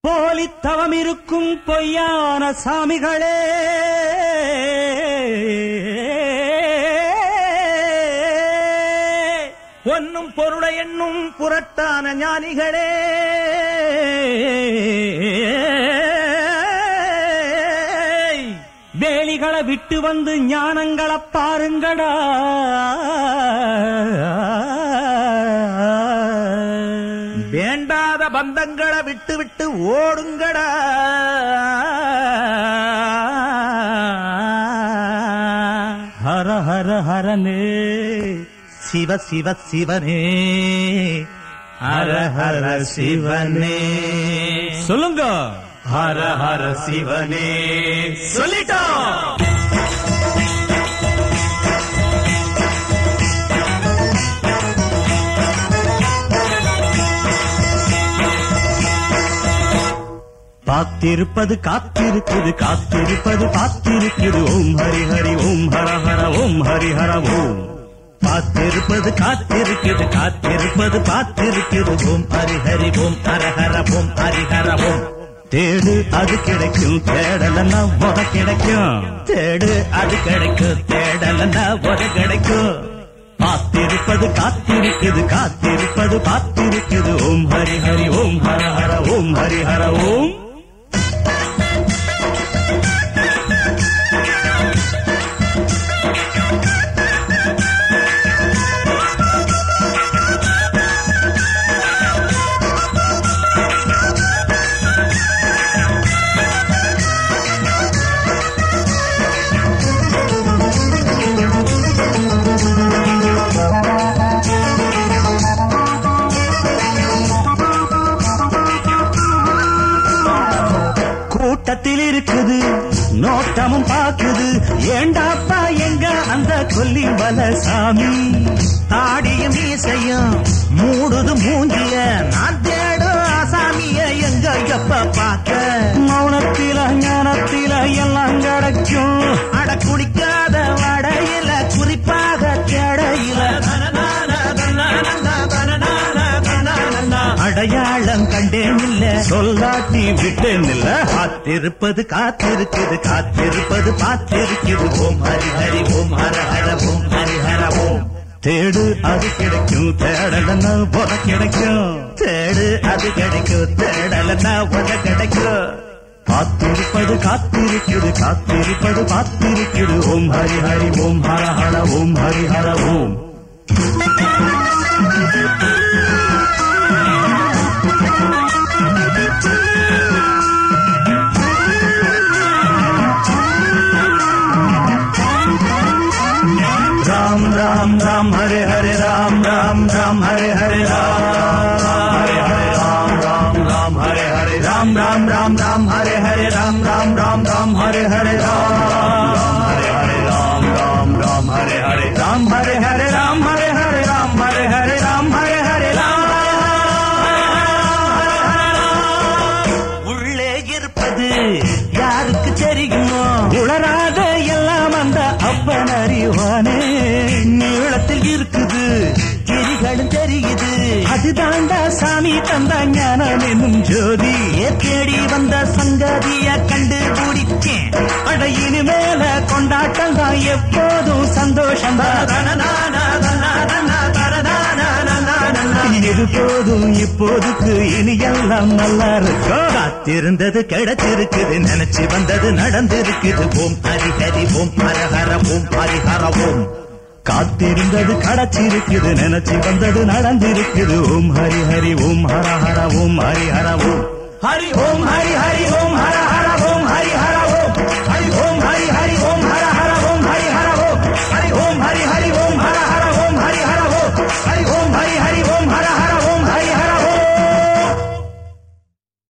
போலித்தவம் இருக்கும் பொய்யான சாமிகளே ஒன்னும் பொருளை என்னும் புரட்டான ஞானிகளே வேலிகளை விட்டு வந்து ஞானங்களை பாருங்கடா வேண்டாத பந்தங்களை விட்டு விட்டு ஓடுங்கடா ஹர ஹர ஹரனே சிவ சிவ சிவனே ஹர ஹர சிவனே சொல்லுங்க ஹர ஹர சிவனே சொல்லிட்டோம் பார்த்திருப்பது காத்திருக்குது காத்திருப்பது பார்த்திருக்குது ஓம் ஹரி ஹரி ஓம் ஹர ஹர ஓம் ஹரி ஹர ஓம் பார்த்திருப்பது காத்திருக்குது காத்திருப்பது பார்த்திருக்குது ஓம் ஹரி ஹரி ஓம் ஹர ஹர ஓம் ஹரி ஹர ஓம் தேடு அது கிடைக்கும் தேடலன்னா உத கிடைக்கும் தேடு அது கிடைக்கும் தேடலன்னா உத கிடைக்கும் பார்த்திருப்பது காத்திருக்குது காத்திருப்பது பார்த்திருக்குது ஓம் ஹரி ஹரி ஓம் ஹர ஹர ஓம் ஹரி ஹர ஓம் கூட்டத்தில் இருக்குது நோட்டமும் பாக்குது ஏண்டாப்பா எங்க அந்த கொல்லி சாமி தாடியும் மீசையும் மூடுது மூஞ்சிய நான் தேடும் ஆசாமிய எங்க எப்ப பார்க்க மௌனத்தில ஞானத்தில எல்லாம் கிடைக்கும் அட குடிக்காத வடையில குறிப்பாக தேடையில அடையாளம் கண்டேன் இல்ல சொல்லாட்டி விட்டேன் இல்ல காத்திருப்பது காத்திருக்குது காத்திருப்பது பார்த்திருக்குது ஓம் ஹரி ஹரி ஓம் ஹர ஹர ஓம் ஹரி ஹர ஓம் தேடு அது கிடைக்கும் தேடலன்னா உத கிடைக்கும் தேடு அது கிடைக்கும் தேடலன்னா உத கிடைக்கும் காத்திருப்பது காத்திருக்குது காத்திருப்பது பார்த்திருக்குது ஓம் ஹரி ஹரி ஓம் ஹர ஹர ஓம் ஹரி ஹர ஓம் राम राम राम हरे हरे राम राम राम हरे हरे राम हरे हरे राम राम राम हरे हरे राम राम राम राम हरे हरे राम राम राम राम हरे हरे राम हरे हरे राम राम राम हरे हरे राम हरे हरे राम हरे हरे राम हरे हरे राम हरे हरे राम உள்ளே இருப்பது யாருக்கு தெரியுமோ உளராத எல்லாம் அந்த அப்பன் அறிவானே நீளத்தில் இருக்குது கிரிகளும் தெரியுது அதுதாண்டா சாமி தந்த ஞானம் என்னும் ஜோதி ஏ தேடி வந்த சங்கதிய கண்டு பிடிச்சேன் அட இனிமேல கொண்டாட்டம் தான் எப்போதும் சந்தோஷம் இது போதும் இப்போதுக்கு இனி எல்லாம் நல்லா இருக்கும் காத்திருந்தது கிடைச்சிருக்குது நினைச்சு வந்தது நடந்திருக்குது ஓம் ஹரி ஹரி ஓம் ஹர ஹர ஓம் ஹரி ஹர ஓம் காத்திருந்தது கிடைச்சிருக்குது நினைச்சு வந்தது நடந்திருக்குது ஓம் ஹரி ஹரி ஓம் ஹர ஹர ஓம் ஹரி ஹர ஓம் ஹரி ஓம் ஹரி ஹரி ஓம் ஹர ஹர